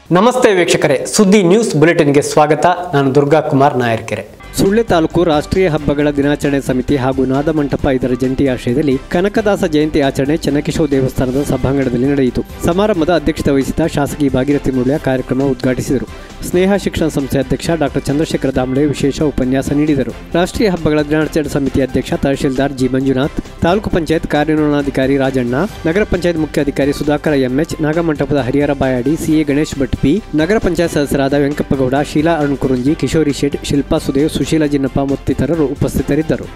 ನಮಸ್ತೆ ವೀಕ್ಷಕರೇ ಸುದ್ದಿ ನ್ಯೂಸ್ ಬುಲೆಟಿನ್ಗೆ ಸ್ವಾಗತ ನಾನು ದುರ್ಗಾ ಕುಮಾರ್ ನಾಯರ್ಕೆರೆ ಸುಳ್ಳೆ ತಾಲೂಕು ರಾಷ್ಟ್ರೀಯ ಹಬ್ಬಗಳ ದಿನಾಚರಣೆ ಸಮಿತಿ ಹಾಗೂ ನಾದಮಂಟಪ ಇದರ ಜಂಟಿ ಆಶ್ರಯದಲ್ಲಿ ಕನಕದಾಸ ಜಯಂತಿ ಆಚರಣೆ ಚೆನ್ನಕೇಶವ ದೇವಸ್ಥಾನದ ಸಭಾಂಗಣದಲ್ಲಿ ನಡೆಯಿತು ಸಮಾರಂಭದ ಅಧ್ಯಕ್ಷತೆ ವಹಿಸಿದ ಶಾಸಕಿ ಭಾಗೀರಥಿ ಮುಳ್ಯ ಕಾರ್ಯಕ್ರಮ ಉದ್ಘಾಟಿಸಿದರು ಸ್ನೇಹ ಶಿಕ್ಷಣ ಸಂಸ್ಥೆ ಅಧ್ಯಕ್ಷ ಡಾಕ್ಟರ್ ಚಂದ್ರಶೇಖರ ದಾಮ್ಲೆ ವಿಶೇಷ ಉಪನ್ಯಾಸ ನೀಡಿದರು ರಾಷ್ಟ್ರೀಯ ಹಬ್ಬಗಳ ದಿನಾಚರಣೆ ಸಮಿತಿ ಅಧ್ಯಕ್ಷ ತಹಶೀಲ್ದಾರ್ ಜಿ ಮಂಜುನಾಥ್ ತಾಲೂಕು ಪಂಚಾಯತ್ ಕಾರ್ಯನಿರ್ವಹಣಾಧಿಕಾರಿ ರಾಜಣ್ಣ ನಗರ ಪಂಚಾಯತ್ ಮುಖ್ಯಾಧಿಕಾರಿ ಸುಧಾಕರ ಎಂಎಚ್ ನಾಗಮಂಟಪದ ಹರಿಹರ ಬಾಯಾಡಿ ಸಿಎ ಗಣೇಶ್ ಭಟ್ ಪಿ ನಗರ ಪಂಚಾಯತ್ ಸದಸ್ಯರಾದ ವೆಂಕಪ್ಪಗೌಡ ಶೀಲಾ ಅರುಣ್ ಕುರುಂಜಿ ಕಿಶೋರಿ ಶೆಟ್ ಶಿಲ್ಪಾ ಸುದೇವ್ ಸುಶೀಲಾ ಜಿನ್ನಪ್ಪ ಮತ್ತಿತರರು ಉಪಸ್ಥಿತರಿದ್ದರು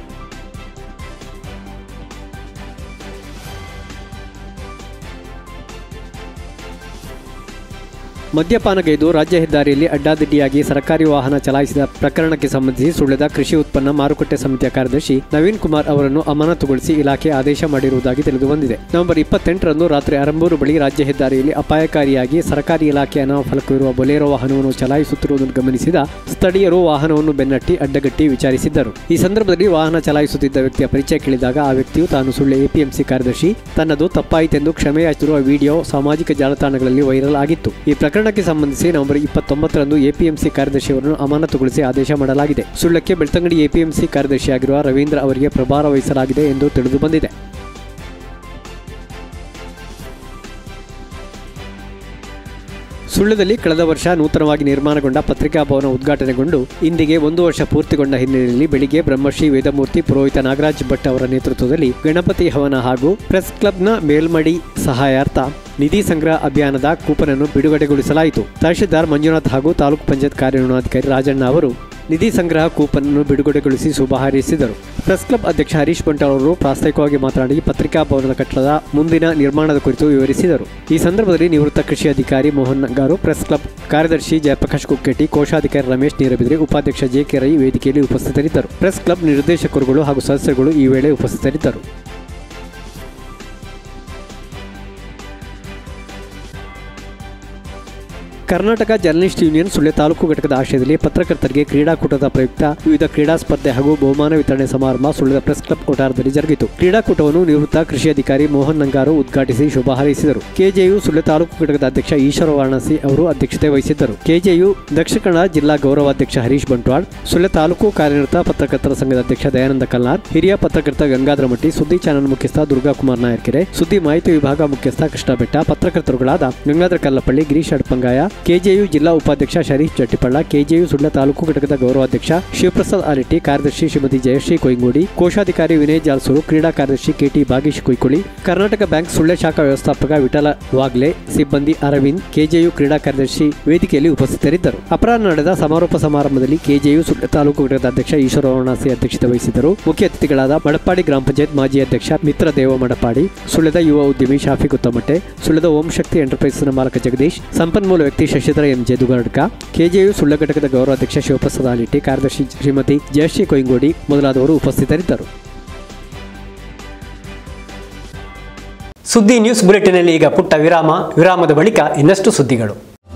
ಮದ್ಯಪಾನಗೈದು ರಾಜ್ಯ ಹೆದ್ದಾರಿಯಲ್ಲಿ ಅಡ್ಡಾದಿಡ್ಡಿಯಾಗಿ ಸರ್ಕಾರಿ ವಾಹನ ಚಲಾಯಿಸಿದ ಪ್ರಕರಣಕ್ಕೆ ಸಂಬಂಧಿಸಿ ಸುಳ್ಯದ ಕೃಷಿ ಉತ್ಪನ್ನ ಮಾರುಕಟ್ಟೆ ಸಮಿತಿಯ ಕಾರ್ಯದರ್ಶಿ ನವೀನ್ ಕುಮಾರ್ ಅವರನ್ನು ಅಮಾನತುಗೊಳಿಸಿ ಇಲಾಖೆ ಆದೇಶ ಮಾಡಿರುವುದಾಗಿ ತಿಳಿದು ಬಂದಿದೆ ನವೆಂಬರ್ ಇಪ್ಪತ್ತೆಂಟರಂದು ರಾತ್ರಿ ಅರಂಬೂರು ಬಳಿ ರಾಜ್ಯ ಹೆದ್ದಾರಿಯಲ್ಲಿ ಅಪಾಯಕಾರಿಯಾಗಿ ಸರ್ಕಾರಿ ಇಲಾಖೆ ಅನಾಫಲಕವಿರುವ ಬೊಲೇರೋ ವಾಹನವನ್ನು ಚಲಾಯಿಸುತ್ತಿರುವುದನ್ನು ಗಮನಿಸಿದ ಸ್ಥಳೀಯರು ವಾಹನವನ್ನು ಬೆನ್ನಟ್ಟಿ ಅಡ್ಡಗಟ್ಟಿ ವಿಚಾರಿಸಿದ್ದರು ಈ ಸಂದರ್ಭದಲ್ಲಿ ವಾಹನ ಚಲಾಯಿಸುತ್ತಿದ್ದ ವ್ಯಕ್ತಿಯ ಪರಿಚಯ ಕೇಳಿದಾಗ ಆ ವ್ಯಕ್ತಿಯು ತಾನು ಸುಳ್ಳೆ ಎಪಿಎಂಸಿ ಕಾರ್ಯದರ್ಶಿ ತನ್ನದು ತಪ್ಪಾಯಿತೆಂದು ಕ್ಷಮೆಯಾಚಿರುವ ವಿಡಿಯೋ ಸಾಮಾಜಿಕ ಜಾಲತಾಣಗಳಲ್ಲಿ ವೈರಲ್ ಆಗಿತ್ತು ಈ ಪ್ರಕರಣಕ್ಕೆ ಸಂಬಂಧಿಸಿ ನವೆಂಬರ್ ಇಪ್ಪತ್ತೊಂಬತ್ತರಂದು ಎಪಿಎಂಸಿ ಕಾರ್ಯದರ್ಶಿಯವರನ್ನು ಅಮಾನತುಗೊಳಿಸಿ ಆದೇಶ ಮಾಡಲಾಗಿದೆ ಸುಳ್ಳಕ್ಕೆ ಬೆಳ್ತಂಗಡಿ ಎಪಿಎಂಸಿ ಕಾರ್ಯದರ್ಶಿಯಾಗಿರುವ ರವೀಂದ್ರ ಅವರಿಗೆ ಪ್ರಭಾರ ವಹಿಸಲಾಗಿದೆ ಎಂದು ತಿಳಿದು ಬಂದಿದೆ ಸುಳ್ಯದಲ್ಲಿ ಕಳೆದ ವರ್ಷ ನೂತನವಾಗಿ ನಿರ್ಮಾಣಗೊಂಡ ಪತ್ರಿಕಾ ಭವನ ಉದ್ಘಾಟನೆಗೊಂಡು ಇಂದಿಗೆ ಒಂದು ವರ್ಷ ಪೂರ್ತಿಗೊಂಡ ಹಿನ್ನೆಲೆಯಲ್ಲಿ ಬೆಳಿಗ್ಗೆ ಬ್ರಹ್ಮಶ್ರೀ ವೇದಮೂರ್ತಿ ಪುರೋಹಿತ ನಾಗರಾಜ್ ಭಟ್ ಅವರ ನೇತೃತ್ವದಲ್ಲಿ ಗಣಪತಿ ಹವನ ಹಾಗೂ ಪ್ರೆಸ್ ಕ್ಲಬ್ನ ಮೇಲ್ಮಡಿ ಸಹಾಯಾರ್ಥ ನಿಧಿ ಸಂಗ್ರಹ ಅಭಿಯಾನದ ಕೂಪನ್ ಅನ್ನು ಬಿಡುಗಡೆಗೊಳಿಸಲಾಯಿತು ತಹಶೀಲ್ದಾರ್ ಮಂಜುನಾಥ್ ಹಾಗೂ ತಾಲೂಕು ಪಂಚಾಯತ್ ಕಾರ್ಯನಿರ್ವಹಣಾಧಿಕಾರಿ ರಾಜಣ್ಣ ಅವರು ನಿಧಿ ಸಂಗ್ರಹ ಕೂಪನ್ ಅನ್ನು ಬಿಡುಗಡೆಗೊಳಿಸಿ ಶುಭ ಹಾರೈಸಿದರು ಪ್ರೆಸ್ ಕ್ಲಬ್ ಅಧ್ಯಕ್ಷ ಹರೀಶ್ ಬಂಟಾಳ್ ಅವರು ಪ್ರಾಸ್ತಾವಿಕವಾಗಿ ಮಾತನಾಡಿ ಪತ್ರಿಕಾ ಭವನದ ಕಟ್ಟಡದ ಮುಂದಿನ ನಿರ್ಮಾಣದ ಕುರಿತು ವಿವರಿಸಿದರು ಈ ಸಂದರ್ಭದಲ್ಲಿ ನಿವೃತ್ತ ಕೃಷಿ ಅಧಿಕಾರಿ ಮೋಹನ್ ನಂಗಾರು ಪ್ರೆಸ್ ಕ್ಲಬ್ ಕಾರ್ಯದರ್ಶಿ ಜಯಪ್ರಕಾಶ್ ಕುಕ್ಕೇಟಿ ಕೋಶಾಧಿಕಾರಿ ರಮೇಶ್ ನೀರಬಿದ್ರೆ ಉಪಾಧ್ಯಕ್ಷ ಜೆ ಕೆ ರೈ ವೇದಿಕೆಯಲ್ಲಿ ಉಪಸ್ಥಿತರಿದ್ದರು ಪ್ರೆಸ್ ಕ್ಲಬ್ ನಿರ್ದೇಶಕರುಗಳು ಹಾಗೂ ಸದಸ್ಯರುಗಳು ಈ ವೇಳೆ ಉಪಸ್ಥಿತರಿದ್ದರು ಕರ್ನಾಟಕ ಜರ್ನಲಿಸ್ಟ್ ಯೂನಿಯನ್ ಸುಳ್ಯ ತಾಲೂಕು ಘಟಕದ ಆಶ್ರಯದಲ್ಲಿ ಪತ್ರಕರ್ತರಿಗೆ ಕ್ರೀಡಾಕೂಟದ ಪ್ರಯುಕ್ತ ವಿವಿಧ ಕ್ರೀಡಾ ಸ್ಪರ್ಧೆ ಹಾಗೂ ಬಹುಮಾನ ವಿತರಣೆ ಸಮಾರಂಭ ಸುಳ್ಯದ ಪ್ರೆಸ್ ಕ್ಲಬ್ ಕೊಠಾರದಲ್ಲಿ ಜರುಗಿತು ಕ್ರೀಡಾಕೂಟವನ್ನು ನಿವೃತ್ತ ಕೃಷಿ ಅಧಿಕಾರಿ ಮೋಹನ್ ನಂಗಾರು ಉದ್ಘಾಟಿಸಿ ಶುಭ ಹಾರೈಸಿದರು ಕೆಜೆಯು ಸುಳ್ಯ ತಾಲೂಕು ಘಟಕದ ಅಧ್ಯಕ್ಷ ಈಶ್ವರ ವಾರಣಾಸಿ ಅವರು ಅಧ್ಯಕ್ಷತೆ ವಹಿಸಿದ್ದರು ಕೆಜೆಯು ದಕ್ಷಿಣ ಕನ್ನಡ ಜಿಲ್ಲಾ ಗೌರವಾಧ್ಯಕ್ಷ ಹರೀಶ್ ಬಂಟ್ವಾಳ್ ಸುಳ್ಯ ತಾಲೂಕು ಕಾರ್ಯನಿರತ ಪತ್ರಕರ್ತರ ಸಂಘದ ಅಧ್ಯಕ್ಷ ದಯಾನಂದ ಕಲ್ನಾರ್ ಹಿರಿಯ ಪತ್ರಕರ್ತ ಗಂಗಾಧರ ಮಟ್ಟಿ ಸುದ್ದಿ ಚಾನೆಲ್ ಮುಖ್ಯಸ್ಥ ದುರ್ಗಾ ಕುಮಾರ್ ನಾಯರ್ಕೆರೆ ಸುದ್ದಿ ಮಾಹಿತಿ ವಿಭಾಗ ಮುಖ್ಯಸ್ಥ ಕೃಷ್ಣ ಬೆಟ್ಟ ಪತ್ರಕರ್ತರುಗಳಾದ ಗಂಗಾಧರ ಕಲ್ಲಪಳ್ಳಿ ಗಿರೀಶ್ ಅಡ್ಪಂಗಾಯ ಕೆಜೆಯು ಜಿಲ್ಲಾ ಉಪಾಧ್ಯಕ್ಷ ಶರೀಫ್ ಜಟ್ಟಿಪಳ್ಳ ಕೆಜೆಯು ಸುಳ್ಳ ತಾಲೂಕು ಘಟಕದ ಗೌರವಾಧ್ಯಕ್ಷ ಶಿವಪ್ರಸಾದ್ ಆಲಿಟ್ಟಿ ಕಾರ್ಯದರ್ಶಿ ಶ್ರೀಮತಿ ಜಯಶ್ರೀ ಕೊಯ್ಗೋಡಿ ಕೋಶಾಧಿಕಾರಿ ವಿನಯ್ ಜಾಲ್ಸೂರು ಕ್ರೀಡಾ ಕಾರ್ಯದರ್ಶಿ ಕೆಟಿ ಭಾಗೇಶ್ ಕುಯ್ಕುಳಿ ಕರ್ನಾಟಕ ಬ್ಯಾಂಕ್ ಸುಳ್ಳೆ ಶಾಖಾ ವ್ಯವಸ್ಥಾಪಕ ವಿಠಲ ವಾಗ್ಲೆ ಸಿಬ್ಬಂದಿ ಅರವಿಂದ್ ಕೆಜೆಯು ಕ್ರೀಡಾ ಕಾರ್ಯದರ್ಶಿ ವೇದಿಕೆಯಲ್ಲಿ ಉಪಸ್ಥಿತರಿದ್ದರು ಅಪರಾಹ್ನ ನಡೆದ ಸಮಾರೋಪ ಸಮಾರಂಭದಲ್ಲಿ ಕೆಜೆಯು ಸುಳ್ಳ ತಾಲೂಕು ಘಟಕದ ಅಧ್ಯಕ್ಷ ಈಶ್ವರ ವರ್ಣಾಸಿ ಅಧ್ಯಕ್ಷತೆ ವಹಿಸಿದ್ದರು ಮುಖ್ಯ ಅತಿಥಿಗಳಾದ ಮಡಪಾಡಿ ಗ್ರಾಮ ಪಂಚಾಯತ್ ಮಾಜಿ ಅಧ್ಯಕ್ಷ ಮಿತ್ರ ದೇವ ಮಡಪಾಡಿ ಸುಳ್ಯದ ಯುವ ಉದ್ಯಮಿ ಶಾಫಿ ಗುತ್ತಮಟ್ಟೆ ಸುಳ್ಯದ ಓಂ ಶಕ್ತಿ ಎಂಟರ್ಪ್ರೈಸ್ನ ಮಾಲಕ ಜಗದೀಶ್ ಸಂಪನ್ಮೂಲ ವ್ಯಕ್ತಿ ಶಶಿಧರ ಎಂ ಜದುಗರ್ಡ್ಕ ಕೆಜೆಯು ಸುಳ್ಳ ಘಟಕದ ಗೌರವಾಧ್ಯಕ್ಷ ಶಿವಪ್ರಸಾದ್ ಆಲಿಟ್ಟಿ ಕಾರ್ಯದರ್ಶಿ ಶ್ರೀಮತಿ ಜಯಶ್ರೀ ಕೊಯ್ಗೋಡಿ ಮೊದಲಾದವರು ಉಪಸ್ಥಿತರಿದ್ದರು ಸುದ್ದಿ ನ್ಯೂಸ್ ಬುಲೆಟಿನಲ್ಲಿ ಈಗ ಪುಟ್ಟ ವಿರಾಮ ವಿರಾಮದ ಬಳಿಕ ಇನ್ನಷ್ಟು ಸುದ್ದಿಗಳು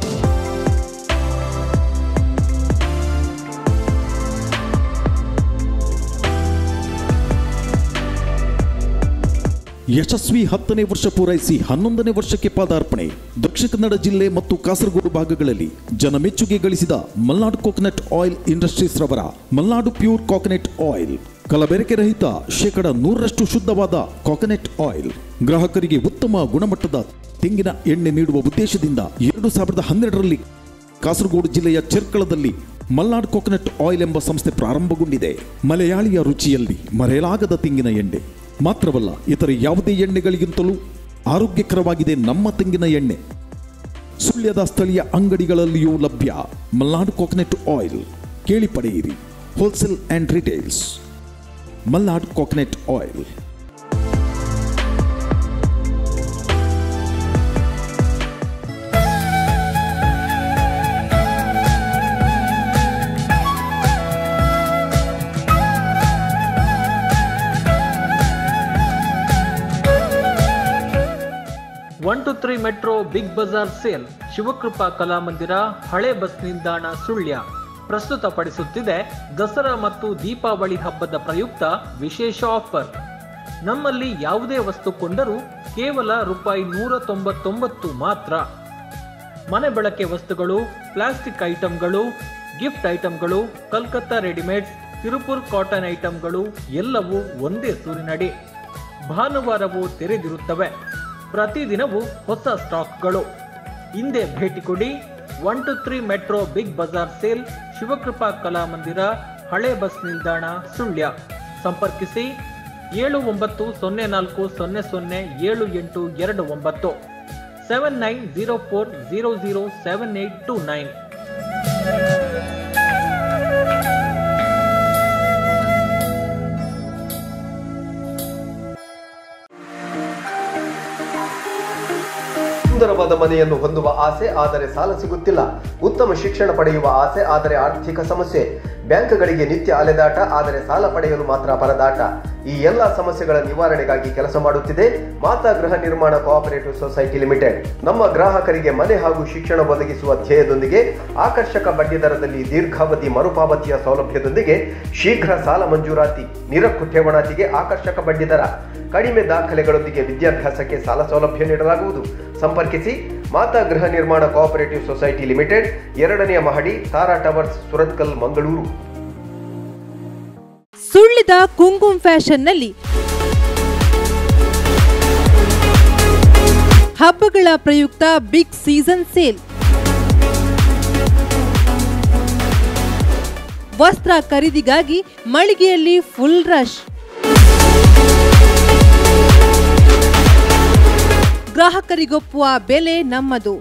ಯಶಸ್ವಿ ಹತ್ತನೇ ವರ್ಷ ಪೂರೈಸಿ ಹನ್ನೊಂದನೇ ವರ್ಷಕ್ಕೆ ಪಾದಾರ್ಪಣೆ ದಕ್ಷಿಣ ಕನ್ನಡ ಜಿಲ್ಲೆ ಮತ್ತು ಕಾಸರಗೋಡು ಭಾಗಗಳಲ್ಲಿ ಜನಮೆಚ್ಚುಗೆ ಗಳಿಸಿದ ಮಲ್ನಾಡು ಕೋಕೋನಟ್ ಆಯಿಲ್ ಇಂಡಸ್ಟ್ರೀಸ್ ರವರ ಮಲ್ನಾಡು ಪ್ಯೂರ್ ಕೋಕೋನಟ್ ಆಯಿಲ್ ಕಲಬೆರಕೆ ರಹಿತ ಶೇಕಡ ನೂರರಷ್ಟು ಶುದ್ಧವಾದ ಕೋಕೋನಟ್ ಆಯಿಲ್ ಗ್ರಾಹಕರಿಗೆ ಉತ್ತಮ ಗುಣಮಟ್ಟದ ತೆಂಗಿನ ಎಣ್ಣೆ ನೀಡುವ ಉದ್ದೇಶದಿಂದ ಎರಡು ಸಾವಿರದ ಹನ್ನೆರಡರಲ್ಲಿ ಕಾಸರಗೋಡು ಜಿಲ್ಲೆಯ ಚೆರ್ಕಳದಲ್ಲಿ ಮಲ್ನಾಡ್ ಕೋಕೋನಟ್ ಆಯಿಲ್ ಎಂಬ ಸಂಸ್ಥೆ ಪ್ರಾರಂಭಗೊಂಡಿದೆ ಮಲಯಾಳಿಯ ರುಚಿಯಲ್ಲಿ ಮರೆಯಲಾಗದ ತೆಂಗಿನ ಎಣ್ಣೆ ಮಾತ್ರವಲ್ಲ ಇತರ ಯಾವುದೇ ಎಣ್ಣೆಗಳಿಗಿಂತಲೂ ಆರೋಗ್ಯಕರವಾಗಿದೆ ನಮ್ಮ ತೆಂಗಿನ ಎಣ್ಣೆ ಸುಳ್ಯದ ಸ್ಥಳೀಯ ಅಂಗಡಿಗಳಲ್ಲಿಯೂ ಲಭ್ಯ ಮಲ್ನಾಡ್ ಕೋಕೋನಟ್ ಆಯಿಲ್ ಕೇಳಿ ಪಡೆಯಿರಿ wholesale and retails Malnad coconut oil one two three metro big bazaar sale Shivakripa Kalamandira ಹಳೆ ಬಸ್ ನಿಲ್ದಾಣ ಸುಳ್ಯ ಪ್ರಸ್ತುತಪಡಿಸುತ್ತಿದೆ ದಸರಾ ಮತ್ತು ದೀಪಾವಳಿ ಹಬ್ಬದ ಪ್ರಯುಕ್ತ ವಿಶೇಷ ಆಫರ್ ನಮ್ಮಲ್ಲಿ ಯಾವುದೇ ವಸ್ತು ಕೊಂಡರೂ ಕೇವಲ ರೂಪಾಯಿ ನೂರ ತೊಂಬತ್ತೊಂಬತ್ತು ಮಾತ್ರ ಮನೆ ಬಳಕೆ ವಸ್ತುಗಳು ಪ್ಲಾಸ್ಟಿಕ್ ಐಟಂಗಳು ಗಿಫ್ಟ್ ಐಟಂಗಳು ಕಲ್ಕತ್ತಾ ರೆಡಿಮೇಡ್ಸ್ ತಿರುಪುರ್ ಕಾಟನ್ ಐಟಂಗಳು ಎಲ್ಲವೂ ಒಂದೇ ಸೂರಿನಡಿ ಭಾನುವಾರವೂ ತೆರೆದಿರುತ್ತವೆ ಪ್ರತಿದಿನವೂ ಹೊಸ ಸ್ಟಾಕ್ಗಳು ಹಿಂದೆ ಭೇಟಿ ಕೊಡಿ one two three metro big bazaar sale Shivakripa Kalamandira ಹಳೆ ಬಸ್ ನಿಲ್ದಾಣ ಸುಳ್ಯ ಸಂಪರ್ಕಿಸಿ ಏಳು ಒಂಬತ್ತು ಸೊನ್ನೆ ನಾಲ್ಕು ಸೊನ್ನೆ ಸೊನ್ನೆ ಏಳು ಎಂಟು ಎರಡು ಒಂಬತ್ತು seven nine zero four zero zero seven eight two nine ಸುಂದರವಾದ ಮನೆಯನ್ನು ಹೊಂದುವ ಆಸೆ ಆದರೆ ಸಾಲ ಸಿಗುತ್ತಿಲ್ಲ ಉತ್ತಮ ಶಿಕ್ಷಣ ಪಡೆಯುವ ಆಸೆ ಆದರೆ ಆರ್ಥಿಕ ಸಮಸ್ಯೆ ಬ್ಯಾಂಕ್ಗಳಿಗೆ ನಿತ್ಯ ಅಲೆದಾಟ ಆದರೆ ಸಾಲ ಪಡೆಯಲು ಮಾತ್ರ ಪರದಾಟ ಈ ಎಲ್ಲಾ ಸಮಸ್ಯೆಗಳ ನಿವಾರಣೆಗಾಗಿ ಕೆಲಸ ಮಾಡುತ್ತಿದೆ ಮಾತಾ ಗೃಹ ನಿರ್ಮಾಣ ಕೋಆಪರೇಟಿವ್ ಸೊಸೈಟಿ ಲಿಮಿಟೆಡ್ ನಮ್ಮ ಗ್ರಾಹಕರಿಗೆ ಮನೆ ಹಾಗೂ ಶಿಕ್ಷಣ ಒದಗಿಸುವ ಧ್ಯೇಯದೊಂದಿಗೆ ಆಕರ್ಷಕ ಬಡ್ಡಿ ದರದಲ್ಲಿ ದೀರ್ಘಾವಧಿ ಮರುಪಾವತಿಯ ಸೌಲಭ್ಯದೊಂದಿಗೆ ಶೀಘ್ರ ಸಾಲ ಮಂಜೂರಾತಿ ನಿರಕ್ಕು ಠೇವಣಾತಿಗೆ ಆಕರ್ಷಕ ಬಡ್ಡಿ ದರ ಕಡಿಮೆ ದಾಖಲೆಗಳೊಂದಿಗೆ ವಿದ್ಯಾಭ್ಯಾಸಕ್ಕೆ ಸಾಲ ಸೌಲಭ್ಯ ನೀಡಲಾಗುವುದು ಸಂಪರ್ಕಿಸಿ ಮಾತಾ ಗೃಹ ನಿರ್ಮಾಣ ಕೋಆಪರೇಟಿವ್ ಸೊಸೈಟಿ ಲಿಮಿಟೆಡ್ ಎರಡನೆಯ ಮಹಡಿ ತಾರಾ ಟವರ್ಸ್ ಸುರತ್ಕಲ್ ಮಂಗಳೂರು ಸುಳ್ಳಿದ ಕುಂಕುಮ್ ಫ್ಯಾಷನ್ನಲ್ಲಿ ಹಬ್ಬಗಳ ಪ್ರಯುಕ್ತ ಬಿಗ್ ಸೀಸನ್ ಸೇಲ್ ವಸ್ತ್ರ ಖರೀದಿಗಾಗಿ ಮಳಿಗೆಯಲ್ಲಿ ಫುಲ್ ರಶ್ ಗ್ರಾಹಕರಿಗೊಪ್ಪುವ ಬೆಲೆ ನಮ್ಮದು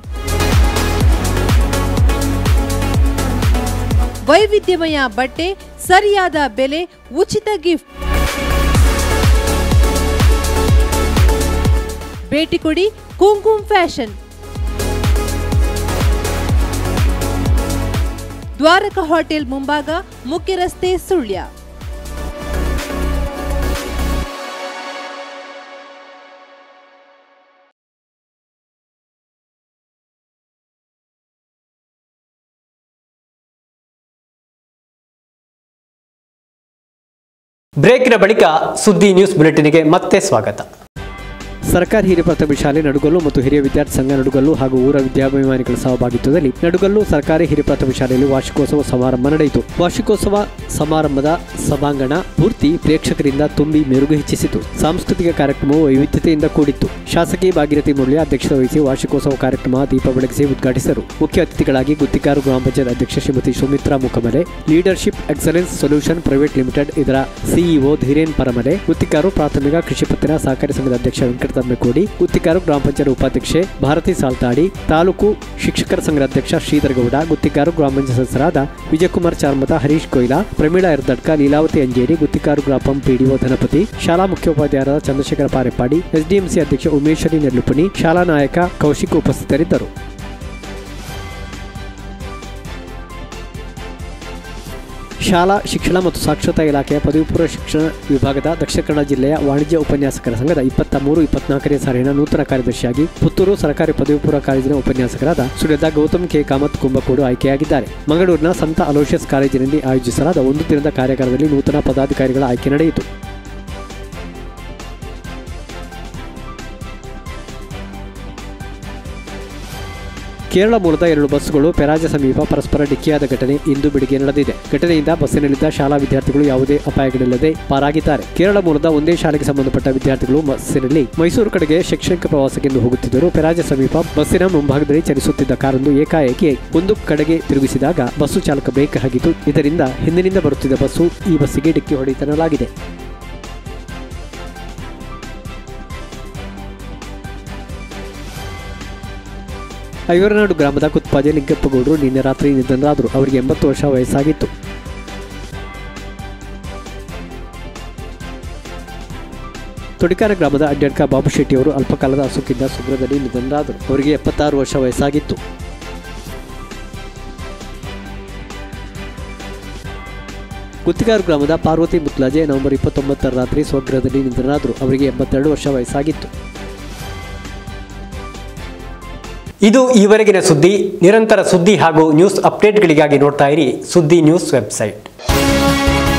ವೈವಿಧ್ಯಮಯ ಬಟ್ಟೆ ಸರಿಯಾದ ಬೆಲೆ ಉಚಿತ ಗಿಫ್ಟ್ ಭೇಟಿ ಕೊಡಿ ಕುಂಕುಮ್ ಫ್ಯಾಷನ್ ದ್ವಾರಕ ಹೋಟೆಲ್ ಮುಂಭಾಗ ಮುಖ್ಯ ರಸ್ತೆ ಸುಳ್ಯ ಬ್ರೇಕ್ನ ಬಳಿಕ ಸುದ್ದಿ ನ್ಯೂಸ್ ಬುಲೆಟಿನ್ಗೆ ಮತ್ತೆ ಸ್ವಾಗತ ಸರ್ಕಾರಿ ಹಿರಿಯ ಪ್ರಾಥಮಿಕ ಶಾಲೆ ನಡುಗಲ್ಲು ಮತ್ತು ಹಿರಿಯ ವಿದ್ಯಾರ್ಥಿ ಸಂಘ ನಡುಗಲ್ಲು ಹಾಗೂ ಊರ ವಿದ್ಯಾಭಿಮಾನಿಗಳ ಸಹಭಾಗಿತ್ವದಲ್ಲಿ ನಡುಗಲ್ಲು ಸರ್ಕಾರಿ ಹಿರಿಯ ಪ್ರಾಥಮಿಕ ಶಾಲೆಯಲ್ಲಿ ವಾರ್ಷಿಕೋತ್ಸವ ಸಮಾರಂಭ ನಡೆಯಿತು ವಾರ್ಷಿಕೋತ್ಸವ ಸಮಾರಂಭದ ಸಭಾಂಗಣ ಪೂರ್ತಿ ಪ್ರೇಕ್ಷಕರಿಂದ ತುಂಬಿ ಮೆರುಗು ಹೆಚ್ಚಿಸಿತು ಸಾಂಸ್ಕೃತಿಕ ಕಾರ್ಯಕ್ರಮವು ವೈವಿಧ್ಯತೆಯಿಂದ ಕೂಡಿತ್ತು ಶಾಸಕಿ ಭಾಗೀರಥಿ ಮುರಳಿ ಅಧ್ಯಕ್ಷತೆ ವಹಿಸಿ ವಾರ್ಷಿಕೋತ್ಸವ ಕಾರ್ಯಕ್ರಮ ದೀಪ ಬೆಳಗಿಸಿ ಉದ್ಘಾಟಿಸಿದರು ಮುಖ್ಯ ಅತಿಥಿಗಳಾಗಿ ಗುತ್ತಿಕಾರು ಗ್ರಾಮ ಪಂಚಾಯತ್ ಅಧ್ಯಕ್ಷ Shrimati Sumitra Mukhamale leadership excellence solution private limited ಇದರ ಸಿಇಒ ಧೀರೇನ್ ಪರಮಲೆ ಗುತ್ತಿಕಾರು ಪ್ರಾಥಮಿಕ ಕೃಷಿ ಪತ್ತಿನ ಸಹಕಾರಿ ಸಂಘದ ಅಧ್ಯಕ್ಷ ವೆಂಕಟತಮ್ಮೆಕೋಡಿ ಗುತ್ತಿಕಾರು ಗ್ರಾಮ ಪಂಚಾಯತ್ ಉಪಾಧ್ಯಕ್ಷೆ ಭಾರತಿ ಸಾಲ್ತಾಡಿ ತಾಲೂಕು ಶಿಕ್ಷಕರ ಸಂಘದ ಅಧ್ಯಕ್ಷ ಶ್ರೀಧರ್ ಗೌಡ ಗುತ್ತಿಕಾರು ಗ್ರಾಮ ಪಂಚಾಯತ್ ಸದಸ್ಯರಾದ ವಿಜಯಕುಮಾರ್ ಚಾರ್ಮತ ಹರೀಶ್ ಕೊಯ್ಲಾ ಪ್ರಮೀಳಾ ಎರ್ದಡ್ಕ ಲೀಲಾವತಿ ಅಂಜೇರಿ ಗುತ್ತಿಕಾರು ಗ್ರಾಪಂ ಪಿಡಿಒ ಧನಪತಿ ಶಾಲಾ ಮುಖ್ಯೋಪಾಧ್ಯಾಯರಾದ ಚಂದ್ರಶೇಖರ ಪಾರೆಪ್ಪಾಡಿ ಎಸ್ಡಿಎಂಸಿ ಅಧ್ಯಕ್ಷ ಉಮೇಶ್ವರಿ ನೆರ್ಲುಪಣಿ ಶಾಲಾ ನಾಯಕ ಕೌಶಿಕ್ ಉಪಸ್ಥಿತರಿದ್ದರು ಶಾಲಾ ಶಿಕ್ಷಣ ಮತ್ತು ಸಾಕ್ಷರತಾ ಇಲಾಖೆಯ ಪದವಿ ಪೂರ್ವ ಶಿಕ್ಷಣ ವಿಭಾಗದ ದಕ್ಷಿಣ ಕನ್ನಡ ಜಿಲ್ಲೆಯ ವಾಣಿಜ್ಯ ಉಪನ್ಯಾಸಕರ ಸಂಘದ ಇಪ್ಪತ್ತ ಮೂರು ಇಪ್ಪತ್ನಾಲ್ಕನೇ ಸಾಲಿನ ನೂತನ ಕಾರ್ಯದರ್ಶಿಯಾಗಿ ಪುತ್ತೂರು ಸರ್ಕಾರಿ ಪದವಿ ಪೂರ್ವ ಕಾಲೇಜಿನ ಉಪನ್ಯಾಸಕರಾದ ಸುಳ್ಯದ ಗೌತಮ್ ಕೆ ಕಾಮತ್ ಕುಂಬಕೋಡು ಆಯ್ಕೆಯಾಗಿದ್ದಾರೆ ಮಂಗಳೂರಿನ ಸಂತ ಅಲೋಷಿಯಸ್ ಕಾಲೇಜಿನಲ್ಲಿ ಆಯೋಜಿಸಲಾದ ಒಂದು ದಿನದ ಕಾರ್ಯಾಗಾರದಲ್ಲಿ ನೂತನ ಪದಾಧಿಕಾರಿಗಳ ಆಯ್ಕೆ ನಡೆಯಿತು ಕೇರಳ ಮೂಲದ ಎರಡು ಬಸ್ಸುಗಳು ಪೆರಾಜ ಸಮೀಪ ಪರಸ್ಪರ ಡಿಕ್ಕಿಯಾದ ಘಟನೆ ಇಂದು ಬೆಳಿಗ್ಗೆ ನಡೆದಿದೆ ಘಟನೆಯಿಂದ ಬಸ್ಸಿನಲ್ಲಿದ್ದ ಶಾಲಾ ವಿದ್ಯಾರ್ಥಿಗಳು ಯಾವುದೇ ಅಪಾಯಗಳಿಲ್ಲದೆ ಪಾರಾಗಿದ್ದಾರೆ ಕೇರಳ ಮೂಲದ ಒಂದೇ ಶಾಲೆಗೆ ಸಂಬಂಧಪಟ್ಟ ವಿದ್ಯಾರ್ಥಿಗಳು ಬಸ್ಸಿನಲ್ಲಿ ಮೈಸೂರು ಕಡೆಗೆ ಶೈಕ್ಷಣಿಕ ಪ್ರವಾಸಕ್ಕೆಂದು ಹೋಗುತ್ತಿದ್ದರು ಪೆರಾಜ ಸಮೀಪ ಬಸ್ಸಿನ ಮುಂಭಾಗದಲ್ಲಿ ಚಲಿಸುತ್ತಿದ್ದ ಕಾರೊಂದು ಏಕಾಏಕಿ ಒಂದು ಕಡೆಗೆ ತಿರುಗಿಸಿದಾಗ ಬಸ್ಸು ಚಾಲಕ ಬ್ರೇಕ್ ಹಾಕಿತು ಇದರಿಂದ ಹಿಂದಿನಿಂದ ಬರುತ್ತಿದ್ದ ಬಸ್ಸು ಈ ಬಸ್ಸಿಗೆ ಡಿಕ್ಕಿ ಹೊಡೆತನಲಾಗಿದೆ ಐವರನಾಡು ಗ್ರಾಮದ ಕುತ್ಪಾಜೆ ಲಿಂಗಪ್ಪಗೌಡರು ನಿನ್ನೆ ರಾತ್ರಿ ನಿಧನರಾದರು ಅವರಿಗೆ ಎಂಬತ್ತು ವರ್ಷ ವಯಸ್ಸಾಗಿತ್ತು ತೊಡಿಕಾರ ಗ್ರಾಮದ ಅಡ್ಡಡ್ಕ ಬಾಬು ಶೆಟ್ಟಿ ಅವರು ಅಲ್ಪಕಾಲದ ಅಸುಖಿಂದ ಸುಗ್ರದಲ್ಲಿ ನಿಧನರಾದರು ಅವರಿಗೆ ಎಪ್ಪತ್ತಾರು ವರ್ಷ ವಯಸ್ಸಾಗಿತ್ತು ಗುತ್ತಿಗಾರು ಗ್ರಾಮದ ಪಾರ್ವತಿ ಮುತ್ಲಾಜೆ ನವೆಂಬರ್ ಇಪ್ಪತ್ತೊಂಬತ್ತರ ರಾತ್ರಿ ಸ್ವಗೃಹದಲ್ಲಿ ನಿಧನರಾದರು ಅವರಿಗೆ ಎಂಬತ್ತೆರಡು ವರ್ಷ ವಯಸ್ಸಾಗಿತ್ತು ಇದು ಈವರೆಗಿನ ಸುದ್ದಿ ನಿರಂತರ ಸುದ್ದಿ ಹಾಗೂ ನ್ಯೂಸ್ ಅಪ್ಡೇಟ್ಗಳಿಗಾಗಿ ನೋಡ್ತಾ ಇರಿ ಸುದ್ದಿ ನ್ಯೂಸ್ ವೆಬ್ಸೈಟ್